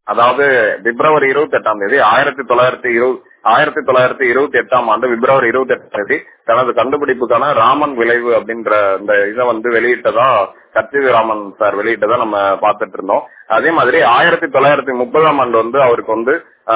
அதாவது பிப்ரவரி இருபத்தி எட்டாம் தேதி ஆயிரத்தி தொள்ளாயிரத்தி இருபது ஆயிரத்தி தொள்ளாயிரத்தி இருபத்தி எட்டாம் ஆண்டு பிப்ரவரி இருபத்தி எட்டாம் தேதி தனது கண்டுபிடிப்புக்கான ராமன் விளைவு அப்படின்ற இந்த இதை வந்து வெளியிட்டதா கத்திவி ராமன் சார் வெளியிட்டதா நம்ம பார்த்துட்டு இருந்தோம் அதே மாதிரி ஆயிரத்தி தொள்ளாயிரத்தி முப்பதாம் ஆண்டு வந்து அவருக்கு வந்து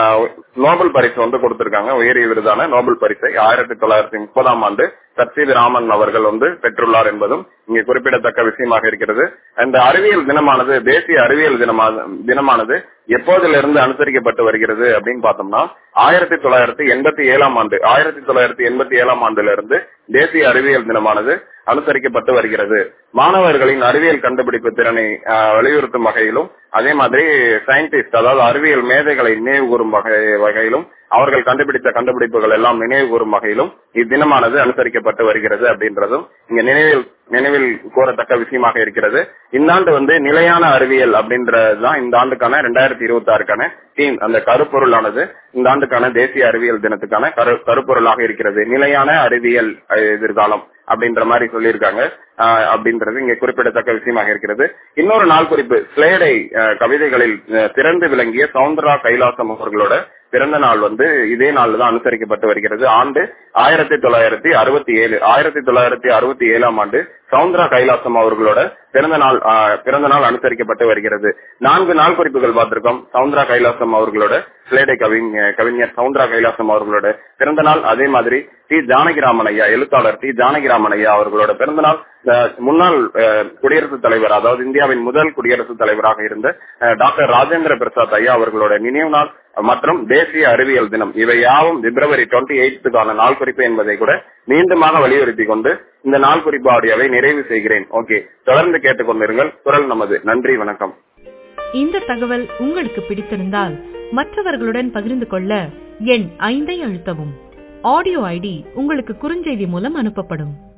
நோபல் பரிசு வந்து கொடுத்திருக்காங்க உயரிய விருதான நோபல் பரிசை ஆயிரத்தி தொள்ளாயிரத்தி முப்பதாம் ஆண்டு சத்யவி ராமன் அவர்கள் வந்து பெற்றுள்ளார் என்பதும் இங்கே குறிப்பிடத்தக்க விஷயமாக இருக்கிறது இந்த அறிவியல் தினமானது தேசிய அறிவியல் தினமானது எப்போதிலிருந்து அனுசரிக்கப்பட்டு வருகிறது அப்படின்னு பார்த்தோம்னா ஆயிரத்தி தொள்ளாயிரத்தி எண்பத்தி ஏழாம் ஆண்டு ஆயிரத்தி தொள்ளாயிரத்தி எண்பத்தி ஏழாம் ஆண்டுல இருந்து தேசிய அறிவியல் தினமானது அனுசரிக்கப்பட்டு வருகிறது மாணவர்களின் அறிவியல் கண்டுபிடிப்பு திறனை வலியுறுத்தும் வகையிலும் அதே மாதிரி சயின்டிஸ்ட் அதாவது அறிவியல் மேதைகளை நினைவு கூறும் வகை வகையிலும் அவர்கள் கண்டுபிடித்த கண்டுபிடிப்புகள் எல்லாம் நினைவு கூறும் வகையிலும் இத்தினமானது அனுசரிக்கப்பட்டு வருகிறது அப்படின்றதும் இங்க நினைவில் நினைவில் கூறத்தக்க விஷயமாக இருக்கிறது இந்த ஆண்டு வந்து நிலையான அறிவியல் அப்படின்றதுதான் இந்த ஆண்டுக்கான ரெண்டாயிரத்தி இருபத்தி ஆறுக்கான தீம் அந்த கருப்பொருளானது இந்த ஆண்டுக்கான தேசிய அறிவியல் தினத்துக்கான கரு கருப்பொருளாக இருக்கிறது நிலையான அறிவியல் எதிர்காலம் அப்படின்ற மாதிரி சொல்லியிருக்காங்க அப்படின்றது இங்க குறிப்பிடத்தக்க விஷயமாக இருக்கிறது இன்னொரு நாள் குறிப்பு ஸ்லேடை கவிதைகளில் சிறந்து விளங்கிய சவுந்தரா கைலாசம் அவர்களோட பிறந்த நாள் வந்து இதே நாள் தான் அனுசரிக்கப்பட்டு வருகிறது ஆண்டு ஆயிரத்தி தொள்ளாயிரத்தி அறுபத்தி ஏழு ஆயிரத்தி தொள்ளாயிரத்தி அறுபத்தி ஏழாம் ஆண்டு சவுந்தரா கைலாசம் அவர்களோட பிறந்த நாள் பிறந்த நாள் அனுசரிக்கப்பட்டு வருகிறது நான்கு நாள் குறிப்புகள் பார்த்திருக்கோம் சவுந்தரா கைலாசம் அவர்களோட சிலேடை கவிஞர் கவிஞர் சவுந்தரா கைலாசம் அவர்களோட பிறந்த நாள் அதே மாதிரி டி ஜானகிராமன் ஐயா எழுத்தாளர் டி ஜானகிராமன் ஐயா அவர்களோட பிறந்த நாள் முன்னாள் குடியரசுத் தலைவர் அதாவது இந்தியாவின் முதல் குடியரசுத் தலைவராக இருந்த டாக்டர் ராஜேந்திர பிரசாத் ஐயா அவர்களோட நினைவு நாள் மற்றும் தேசிய அறிவியல் தினம் இவை யாவும் பிப்ரவரி டுவெண்ட்டி எயித்துக்கான நாள் குறிப்பு என்பதை கூட மீண்டுமாக வலியுறுத்தி கொண்டு இந்த நாள் குறிப்பு ஆடியோவை நிறைவு செய்கிறேன் ஓகே தொடர்ந்து கேட்டுக்கொண்டிருங்கள் குரல் நமது நன்றி வணக்கம் இந்த தகவல் உங்களுக்கு பிடித்திருந்தால் மற்றவர்களுடன் பகிர்ந்து கொள்ள எண் ஐந்தை அழுத்தவும் ஆடியோ ஐடி உங்களுக்கு குறுஞ்செய்தி மூலம் அனுப்பப்படும்